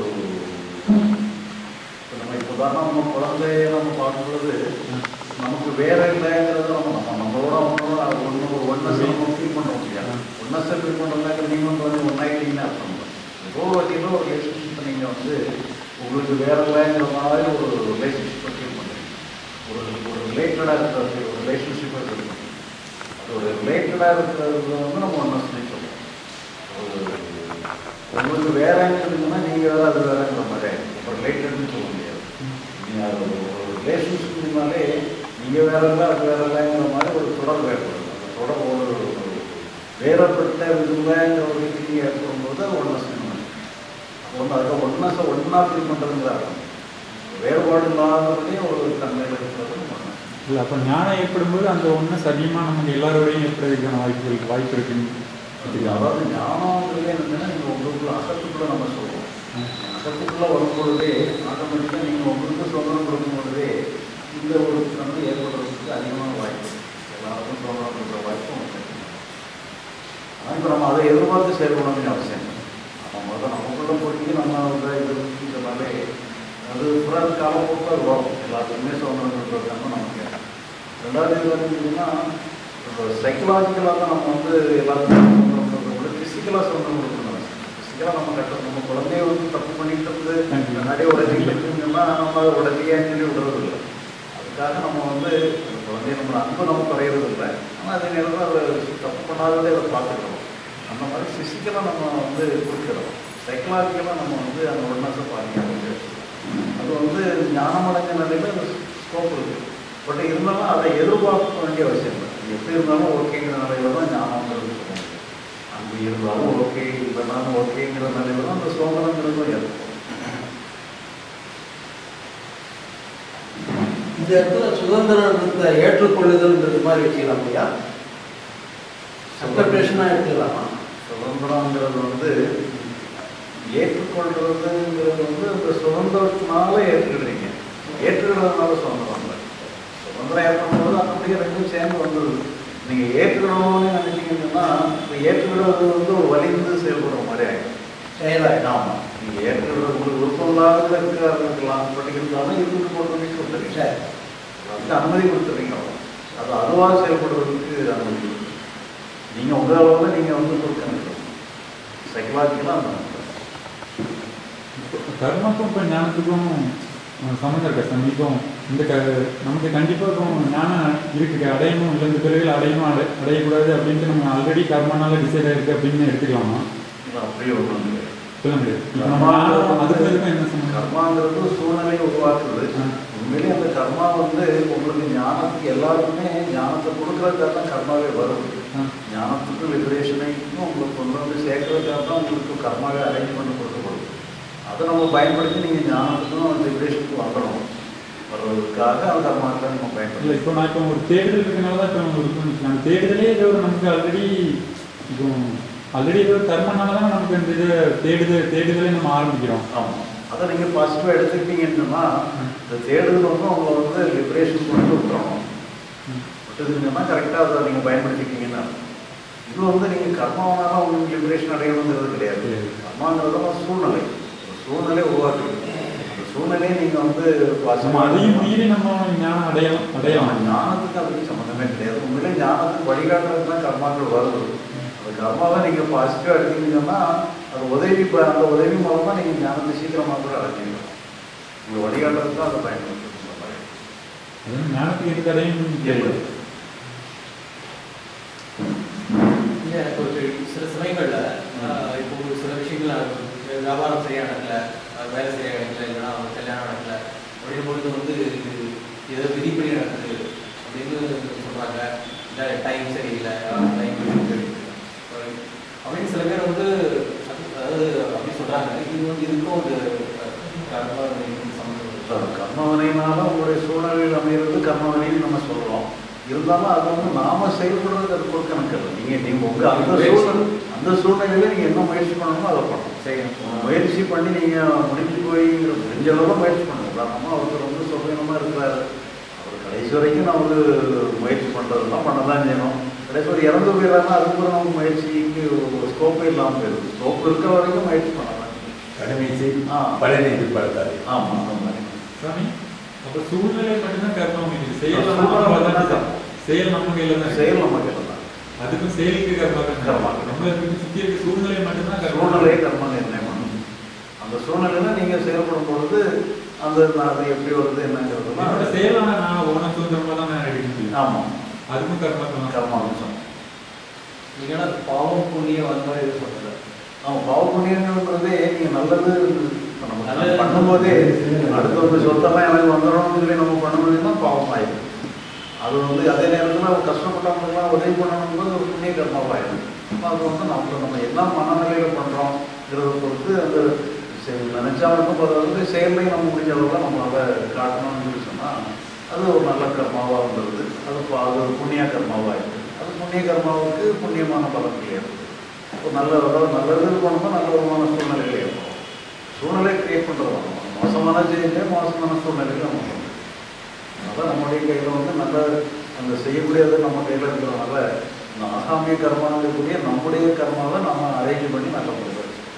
இப்ப நம்ம இப்போ உதாரணம் நம்ம குழந்தைய நம்ம பார்க்கும்போது நமக்கு வேற இல்லைங்கிறத நம்ம நம்ம நம்மளோட அவங்களோட ஒன்று ஒரு ஒன்னஸ் நம்ம ஃபீல் பண்ண முடியாது ஒன்னஸ் ஃபீல் பண்ணுறதுனாக்க நீங்களும் வந்து ஒன்னாயிட்டீங்கன்னு அர்த்தம் இல்லை ஏதோ ஒரு வகையில் ஒரு ரிலேஷன்ஷிப் நீங்கள் வந்து உங்களுக்கு வேற இல்லைங்கிற மாதிரி ஒரு ரிலேஷன்ஷிப்பை ஃபீல் பண்ணுறீங்க ஒரு ஒரு ரிலேட்டடாக இருக்கிற ஒரு ரிலேஷன்ஷிப்பை ஃபீல் பண்ணுறீங்க அது ஒரு ரிலேட்டடாக இருக்கிறது வந்து நம்ம ஒன்னஸ்னே சொல்லுவோம் ஒரு உங்களுக்கு வேறங்கிறதுன்னா நீங்கள் வேற அது வேறங்கிற மாதிரி இப்போ ரிலேட்டட்னு சொல்ல முடியாது நீங்கள் அது ஒரு ரிலேஷன்ஷிப்னாலே நீங்கள் வேற இல்லை அது வேற இல்லைங்கிற மாதிரி ஒரு தொடர்பு ஏற்படுது அந்த தொடர்பு ஒரு ஒரு வேறப்பட்ட விதங்கிற ஒரு ரீதிக்கு ஏற்படும்போது அது ஒன்னஸ் ஒன்று அதுக்கு ஒன்னஸை ஒன்றா ஃபீல் பண்ணுறதுங்கிற அர்த்தம் வேறுபாடு இல்லாதபடி ஒரு தன்மையில் இருக்கிறது ஒன்று இல்லை அப்போ ஞானம் ஏற்படும்போது அந்த ஒன்னஸ் அதிகமாக நமக்கு எல்லாரோடையும் ஏற்படுறதுக்கான வாய்ப்பு இருக்கு வாய்ப்பு இருக்குன்னு தெரியாது அதாவது ஞானங்கிறது என்னன்னா நீங்கள் உங்களுக்குள்ள அகத்துக்குள்ள நம்ம சொல்லுவோம் அகத்துக்குள்ள வரும் பொழுதே ஆட்டோமேட்டிக்காக நீங்கள் உங்களுக்கு சுதந்திரம் கொடுக்கும் பொழுதே இந்த ஒரு தன்மை ஏற்படுறதுக்கு அதிகமான வாய்ப்பு எல்லாருக்கும் சுதந்திரம் கொடுக்குற வாய்ப்பும் உண்டு. ஆனால் இப்போ நம்ம அதை எதிர்பார்த்து செயல்பட வேண்டிய அவசியம் இல்லை நம்ம முதல்ல நமக்குள்ள போய் நம்ம வந்து இது இதனாலே அது புற காலப்போக்கில் அது வரும் எல்லாத்துக்குமே சுதந்திரம் கொடுக்குறதுக்காக நமக்கு ரெண்டாவது இது வந்துன்னா சைக்கலாஜிக்கலாக தான் நம்ம வந்து எல்லாத்துக்கும் சுதந்திரம் கொடுக்குறத விட ஃபிசிக்கலாக சுதந்திரம் கொடுக்கணும் ஃபிசிக்கலாக நம்ம கட்ட நம்ம குழந்தைய வந்து தப்பு பண்ணிட்டு இருந்து முன்னாடியே உடச்சிக்கிட்டுங்கன்னா நம்ம அதை உடச்சியான்னு சொல்லி விடுறது இல்லை அதுக்காக நம்ம வந்து அந்த குழந்தைய நம்ம அன்பு நம்ம குறையிறது இல்லை ஆனால் அதே நேரத்தில் அதை தப்பு பண்ணாததே அதை பார்த்துக்கிறோம் அந்த மாதிரி ஃபிசிக்கலாக நம்ம வந்து கொடுக்கிறோம் சைக்கலாஜிக்கலாக நம்ம வந்து அந்த ஒன்னஸை பாதிக்க அது வந்து ஞானமடைஞ்ச நிலையில் அந்த ஸ்கோப் இருக்குது பட் இருந்தாலும் அதை எதிர்பார்க்க வேண்டிய அவசியம் இல்லை எப்படி இருந்தாலும் ஓகேங்கிற நிலையில தான் ஞானங்கிறது சொல்ல முடியும் அந்த இப்படி இருந்தாலும் ஓகே இல்லைனாலும் ஓகேங்கிற நிலையில தான் அந்த சுதந்திரங்கிறதும் ஏற்படும் இந்த இடத்துல சுதந்திரத்தை ஏற்றுக்கொள்ளுதல்ன்றது மாதிரி வச்சுக்கலாம் ஐயா அக்செப்டேஷனாக எடுத்துக்கலாமா சுதந்திரங்கிறது வந்து ஏற்றுக்கொள்றதுங்கிறது வந்து அந்த சுதந்திரத்தினால ஏற்றுக்கிடுறீங்க ஏற்றுக்கிறதுனால சுதந்திரம் இல்லை சுதந்திரம் ஏற்படும்போது அப்படியே ரெண்டும் சேர்ந்து வந்துடுது நீங்கள் ஏற்றுக்கணும்னு நினைச்சீங்கன்னா இப்போ ஏற்றுக்கிறது வந்து ஒரு வலிந்து செயல்படுற மாதிரி ஆகிடும் செயலாக ஆமாம் நீங்கள் ஏற்றுக்கிறது உங்களுக்கு விருப்பம் இல்லாத இருக்கலாம் படிக்கிறதாலும் இருந்து போட்டு கொடுத்துருங்க சரி அதுக்கு அனுமதி கொடுத்துருங்க அவ்வளோ. அது அதுவாக செயல்படுறதுக்கு அனுமதி கொடுத்துருங்க நீங்கள் உங்கள் அளவில் நீங்கள் வந்து கொடுக்கணும் சைக்கலாஜிக்கலாக அந்த மாதிரி. கர்மக்கும் இப்போ ஞானத்துக்கும் அஹ், சம்மந்தம் இருக்கா சாமி இப்போ இந்த க நமக்கு கண்டிப்பாக இப்போ ஞானம் இருக்கு அடையணும் இல்லை இந்த பிறவியில் அடையணும் அடை அடையக்கூடாது அப்படின்ட்டு நம்ம ஆல்ரெடி கர்மனால டிசைட் ஆயிருக்கு அப்படின்னு எடுத்துக்கலாமா இல்லை அப்படியே ஒன்றும் இல்லை சொல்ல முடியாது இப்போ நம்ம ஞானம் அதுக்கு இதுக்கும் என்ன சம்மந்தம் கர்மாங்கிறது சூழ்நிலையை உருவாக்குது ஆ. உண்மையிலேயே அந்த கர்மா வந்து உங்களுக்கு ஞானத்துக்கு எல்லாருக்குமே ஞானத்தை கொடுக்கறதுக்காக தான் கர்மாவே வருது ஆ. ஞானத்துக்கும் லிபரேஷனைக்கும் உங்களுக்கு கொண்டு வந்து சேர்க்கறதுக்காக தான் உங்களுக்கு கர்மாவே அரேஞ்ச் பண்ணி கொடுக்கப்படுது அதை நம்ம பயன்படுத்தி நீங்கள் ஞானத்துக்கும் லிபரேஷனுக்கும் வரணும் வர்றதுக்காக அந்த கர்மாக்களை நம்ம இல்லை பயன்படுத்தி இப்போ நான் இப்போ ஒரு தேடுதல் இருக்கனால தான் இப்போ நம்ம இருக்கணும் அந்த தேடுதலே ஏதோ ஒரு நமக்கு ஆல்ரெடி இப்போ ஆல்ரெடி ஏதோ ஒரு கர்மனால தான் நமக்கு இந்த இது தேடுதல் தேடுதலே நம்ம ஆரம்பிக்கிறோம் ஆமாம் அதை நீங்கள் பாசிட்டிவாக எடுத்துக்கிட்டீங்கன்னா இந்த தேடுதல் வந்து உங்களை வந்து லிபரேஷன் கொண்டு விட்டுறணும் விட்டுதுங்கன்னா கரெக்டாக அதை நீங்கள் பயன்படுத்திக்கிட்டீங்கன்னா இது வந்து நீங்கள் கர்மாவனால உங்களுக்கு லிபரேஷன் அடையணுங்கிறது கிடையாது கிடையாது. கர்மாங்கிறது ஒரு சூழ்நிலை ஒரு சூழ்நிலை உருவாக்குது அந்த சூழ்நிலையை நீங்கள் வந்து நம்ம பாசிட்டிவா அதையும் மீறி நம்ம ஞானம் அடையலாம் அடையலாம் ஞானத்துக்கு அதுக்கு சம்மந்தமே கிடையாது உண்மையிலே ஞானத்துக்கு வழிகாட்டுறது தான் கர்மாக்கள் வருது அந்த கர்மாவை நீங்கள் பாசிட்டிவாக எடுத்தீங்கன்னா அது உதவி ப- அந்த உதவி மூலமாக நீங்கள் ஞானத்தை சீக்கிரமாக கூட அடைஞ்சிக்கலாம் உங்களை வழிகாட்டுறது தான் அதை பயன்படுத்துகிற மாதிரி அதுவும் ஞானத்துக்கு எது தடையும் தெரியல இல்லை எனக்கு ஒரு சில சமயங்கள்ல ஆஹ், இப்போ ஒரு சில விஷயங்கள் நான் வியாபாரம் சரியா நடக்கல ஆஹ், வேலை சரியா நடக்கல இல்லைன்னா அவங்க கல்யாணம் நடக்கல அப்படின்ற பொழுது வந்து இது ஏதோ விதிப்படி நடக்குது அப்படின்னு சொல்றாங்க இல்லை டைம் சரியில்லை டைம் அப்படின்னு சில பேர் வந்து அது- அதாவது அப்படி சொல்றாங்க இது வந்து இதுக்கும் ஒரு கர்ம சம்மந்தம் அது கர்மவனைனால உங்களுடைய சூழ்நிலையில் அமைகிறது கர்மவனைன்னு நம்ம சொல்றோம் இருந்தாலும் அது வந்து நாம செயல்படுறது அது ஒரு கணக்கு இல்லை நீங்க நீங்க உங்க அந்த சூழ்நிலை அந்த சூழ்நிலையில நீங்க என்ன முயற்சி பண்ணணுமோ அதை பண்ணணும் செய்யணும் முயற்சி பண்ணி நீங்க முடிஞ்சு போய் முடிஞ்ச அளவு முயற்சி பண்ணணும் உதாரணமா ஒருத்தர் வந்து சுகவீனமா இருக்கிறாரு அவர் கடைசி வரைக்கும் நான் வந்து முயற்சி பண்றதெல்லாம் பண்ணதான் செய்யணும் கடைசி ஒரு இறந்து போயிடறாங்கன்னா அதுக்கப்புறம் நமக்கு முயற்சிக்கு ஸ்கோப்பே இல்லாமல் போயிடுது ஸ்கோப் இருக்கிற வரைக்கும் முயற்சி பண்ணலாம் கடமை செய் ஆ. பலனை எதிர்பார்த்தாரு ஆமா அந்த மாதிரி சாமி அப்ப சூழ்நிலை மட்டும்தான் கர்மம் இருக்குது செயல் சூழ்நிலை நம்ம கையில தான் மட்டும்தான். இருக்கு. செயல் நம்ம கையில தான் இருக்கு. செயல் நம்ம கையில் தான் அதுக்கும் செயலுக்கு கர்மம் கர்மம். நம்ம இருக்கு சுத்தி இருக்க சூழ்நிலை மட்டும்தான் கர்மம் சூழ்நிலையை கர்ம நிர்ணயம் பண்ணணும் அந்த சூழ்நிலையில நீங்க செயல்படும் பொழுது அந்த நான் அது எப்படி வருது என்னோட என்னங்கிறதுலாம் செயலான நான் உன சுதந்திரமா தான் நான் எடுக்க முடியும் ஆமா அதுக்கும் கர்மத்தை கர்ம அம்சம் நீங்க பாவம் புண்ணியம் அந்த மாதிரி எதுவும் சொல்றது ஆமா பாவ புண்ணியங்கள்ன்றதே நீங்க நல்லது இப்ப நம்ம நல்லது. பண்ணும்போதே அடுத்தவங்க சொத்தெல்லாம் எனக்கு வந்துடணும்னு சொல்லி நம்ம பண்ணும்போதுன்னா பாவம் ஆயிடும் அது வந்து அதே நேரத்தில் அவங்க கஷ்டப்பட்டவங்களுக்குலாம் உதவி பண்ணணும்போது ஒரு புண்ணிய கர்மாவாயிடும் அப்போ அது வந்து நம்ம நம்ம என்ன மனநிலையில் பண்ணுறோங்கிறத பொறுத்து அந்த சரி, நினைச்சா மட்டும் போகிறது செயல்லையும் நம்ம முடிஞ்ச அளவில் நம்மளால காட்டணும்னு சொல்லி சொன்னால் அது ஒரு நல்ல கர்மாவாக இருந்தது அது ப- அது ஒரு புண்ணிய கர்மாவாக இருக்குது அது புண்ணிய கர்மாவுக்கு புண்ணியமான பலன்கள் ஏற்படுது ஒரு நல்ல அதாவது நல்லது போனோம்னா நல்ல விதமான சூழ்நிலைகள் ஏற்படும் சூழ்நிலை கிரியேட் பண்ணுறது மோசமான செயலே மோசமான சூழ்நிலைகள் நம்ம பண்ணுறோம் அதனால் நம்முடைய கையில் வந்து நல்ல அந்த செய்யக்கூடியது நம்ம கையில் இருக்கிறதுனால இந்த ஆகாமிய கர்மாங்கக்கூடிய நம்முடைய கர்மாவை நம்ம அரேஞ்ச் பண்ணி நல்ல முறையில்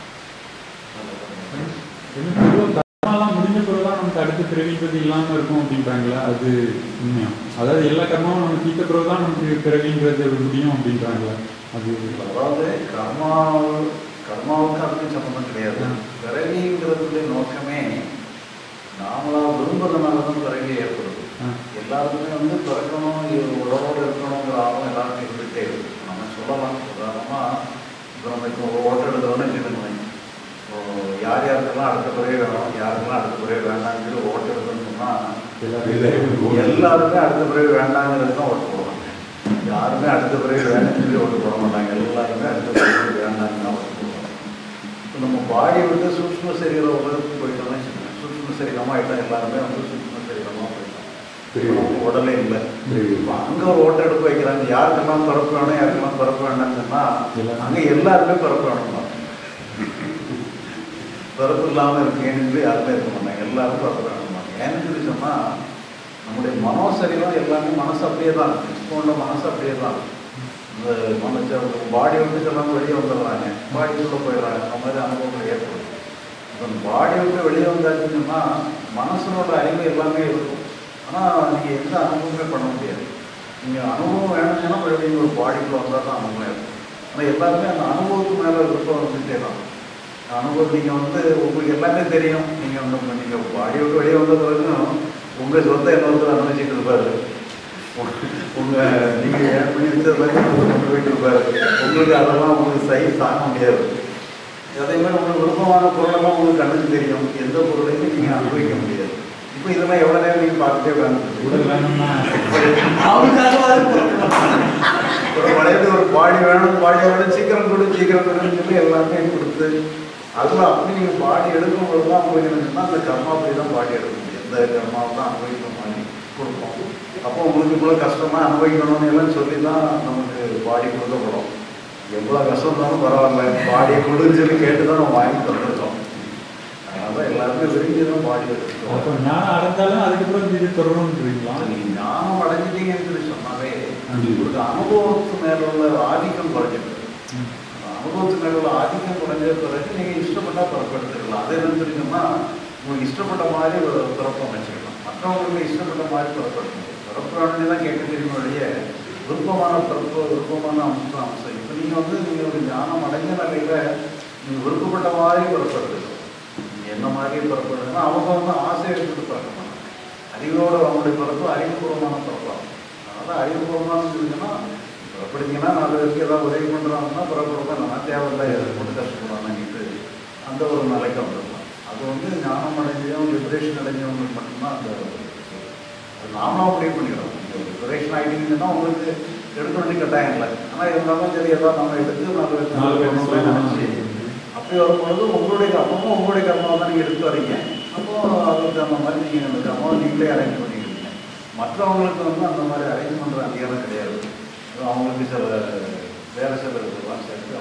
இன்னும் பொதுவா கர்மாலாம் முடிஞ்ச பிறகுதான் நமக்கு அடுத்த பிறவின்றது இல்லாம இருக்கும் அப்படின்றாங்களா அது உண்மையா அதாவது எல்லா கர்மாவும் நம்ம தீர்த்த பிறகுதான் நமக்கு பிறவின்றது முடியும் அப்படின்றாங்களா அது அதாவது கர்மா கர்மாவுக்கு அதுக்கும் சம்மந்தம் கிடையாது ம். பிறவிங்கிறதுடைய நோக்கமே நாமளா விரும்புறதுனால தான் பிறவி ஏற்படுது ஆ. எல்லாருக்குமே வந்து பிறக்கணும் இது உடலோடு இருக்கணுங்கிற ஆர்வம் எல்லாருக்கும் இருந்துகிட்டே இருக்கு நம்ம சொல்லலாம் உதாரணமாக இப்போ நம்ம இப்போ ஒரு ஓட்டம் எடுக்கிறோன்னு வச்சுக்கோங்களேன் இப்போ யார் யாருக்கெல்லாம் அடுத்த பிறகு வேணும் யாருக்கெல்லாம் அடுத்த பிறகு வேண்டாம்னு சொல்லி ஓட்டு எடுக்கணும்னு சொன்னால் எல்லாரும் எல்லாருமே அடுத்த பிறகு வேண்டாங்கிறது தான் ஓட்டு போடுவாங்க யாருமே அடுத்த பிறகு வேணும்னு சொல்லி ஓட்டு போட மாட்டாங்க எல்லாருமே அடுத்த பிறகு வேண்டாம்னு தான் ஓட்டு போடுவாங்க இப்போ நம்ம பாடி வந்து சூக்ஷ்ம சரீர உலகத்துக்கு போயிட்டோம்னு வச்சுக்கோங்க சூக்ஷ்ம சரீரமாக ஆகிட்டா எல்லாருமே வந்து சூக்ஷ்ம சரீரமாக போயிட்டோம் புரியுது. உடலே இல்லை புரியுது. இப்போ அங்கே ஒரு ஓட்ட எடுப்பு வைக்கிறாங்க யாருக்கெல்லாம் பிறப்பு வேணும் யாருக்கெல்லாம் பிறப்பு வேண்டாம்னு சொன்னால் அங்கே எல்லாருமே பிறப்பு வேணும் பிறப்பு இல்லாமல் இருக்கேன்னு சொல்லி யாருமே இருக்க மாட்டாங்க எல்லாரும் பிறப்பு வேணுமாங்க ஏன்னு சொல்லி சொன்னால் நம்முடைய மனோசரீரம் எல்லாமே மனசு அப்படியே தான் இப்போ உள்ள மனசு அப்படியே தான் இந்த மனச பாடி விட்டு எல்லாம் வெளியே வந்துடுறாங்க பாடிக்குள்ளே போயிடுறாங்க அந்த மாதிரி அனுபவங்கள் ஏற்படும் இப்போ பாடி விட்டு வெளியே வந்தாச்சுன்னு சொன்னால் மனசனோட அறிவு எல்லாமே இருக்கும் ஆனால் நீங்கள் எந்த அனுபவமே பண்ண முடியாது நீங்கள் அனுபவம் வேணும்னா மறுபடியும் ஒரு பாடிக்குள்ளே வந்தால் தான் அனுபவம் இருக்கும் ஆனால் எல்லாருமே அந்த அனுபவத்துக்கு மேலே விருப்பம் வந்துட்டே தான் அனுபவம் நீங்கள் வந்து உங்களுக்கு எல்லாமே தெரியும் நீங்கள் வந்து நீங்கள் பாடி விட்டு வெளியே வந்த வரைக்கும் உங்கள் சொந்த இன்னொருத்தர் அனுபவிச்சுட்டு இருப்பாரு உங்கள் நீங்கள் ஏன் பண்ணி வச்சது மாதிரி கொண்டு போயிட்டு இருப்பாரு உங்களுக்கு அதெல்லாம் உங்களுக்கு சைஸ் தாங்க முடியாது அதே மாதிரி உங்களுக்கு விருப்பமான பொருளெல்லாம் உங்களுக்கு கண்ணுக்கு தெரியும் எந்த பொருளையுமே நீங்கள் அனுபவிக்க முடியாது இப்போ இதெல்லாம் எவ்வளோ நேரம் நீங்கள் பார்த்துட்டே வேணும் உடல் வேணும்னா ஒரு வளையத்து ஒரு பாடி வேணும் பாடி வேணும் சீக்கிரம் கொடு சீக்கிரம் கொடுன்னு சொல்லி எல்லாமே கொடுத்து அதில் அப்படி நீங்கள் பாடி எடுக்கும்போது தான் உங்களுக்கு என்னன்னா அந்த கர்மா அப்படி தான் பாடி எடுக்க முடியும் இந்த கர்மாவை தான் அனுபவிக்கிற மாதிரி கொடுப்போம் அப்போ உங்களுக்கு இவ்வளோ கஷ்டமாக அனுபவிக்கணும்னு எல்லாம் சொல்லி தான் நமக்கு பாடி கொடுக்கப்படும் எவ்வளோ கஷ்டம் இருந்தாலும் பரவாயில்ல பாடியை கொடுன்னு சொல்லி கேட்டு தான் நம்ம வாங்கி தந்துருக்கோம் அதனால தான் எல்லாருமே விரும்பி தான் பாடி எடுத்துக்கோம் அப்போ ஞானம் அடைஞ்சாலும் அதுக்கப்புறம் இது தொடரும்ன்றீங்களா நீங்க ஞானம் அடைஞ்சிட்டீங்கன்னு சொல்லி சொன்னாவே உங்களுக்கு அனுபவத்து மேல உள்ள ஆதிக்கம் குறைஞ்சிடும் அனுபவத்து மேல உள்ள ஆதிக்கம் குறைஞ்ச பிறகு நீங்க இஷ்டப்பட்டா பிறப்படுத்திக்கலாம் அது என்னன்னு தெரியுமா உங்களுக்கு இஷ்டப்பட்ட மாதிரி ஒரு பிறப்பு அமைச்சுக்கலாம் மற்றவங்களுக்கு இஷ்டப்பட்ட மாதிரி பிறப்படுத்த முடியும் பிறப்பு வேணும்னு தான் கேட்க தெரியும் வழியே விருப்பமான பிறப்பு விருப்பமான அம்சம் அம்சம் இப்போ நீங்க வந்து நீங்க ஒரு ஞானம் அடைஞ்ச நிலையில நீங்க விருப்பப்பட்ட மாதிரி பிறப்படுத்துக்கலாம் நீங்க என்ன மாதிரி பிறப்படுதுன்னா அவங்க வந்து ஆசை எடுத்துட்டு பிறக்க மாட்டாங்க அறிவோட அவங்களுடைய பிறப்பு அறிவுபூர்வமான பிறப்பாகும் அதனால் அறிவுபூர்வமான இருந்துச்சுன்னா பிறப்படுத்தீங்கன்னா நாலு பேருக்கு ஏதாவது உதவி பண்ணுறாங்கன்னா பிறப்படுறதா நான் தேவையில்லை எதை கொண்டு கஷ்டப்படுறாங்கன்னுட்டு அந்த ஒரு நிலைக்கு வந்துடலாம் அது வந்து ஞானம் அடைஞ்சவங்க லிபரேஷன் அடைஞ்சவங்களுக்கு மட்டும்தான் அந்த அது நாமளும் முடிவு பண்ணிக்கிறோம் லிபரேஷன் ஆகிட்டீங்கன்னா உங்களுக்கு எடுக்க வேண்டிய கட்டாயம் இல்லை ஆனால் இருந்தாலும் சரி ஏதாவது நம்ம எடுத்து நாலு நாலு பேர் பேருக்கு சொல்லலாம். நினச்சி அப்படி வரும்பொழுது உங்களுடைய கர்மமும் உங்களுடைய கர்மாவை தான் நீங்கள் எடுத்து வரீங்க அப்போ அதுக்கு அந்த மாதிரி நீங்கள் அந்த கர்மாவை நீங்களே அரேஞ்ச் பண்ணிக்கிறீங்க மற்றவங்களுக்கு வந்து அந்த மாதிரி அரேஞ்ச் பண்ணுற அதிகாரம் கிடையாது அவங்களுக்கு சில வேறு சில இதெல்லாம் சேர்த்து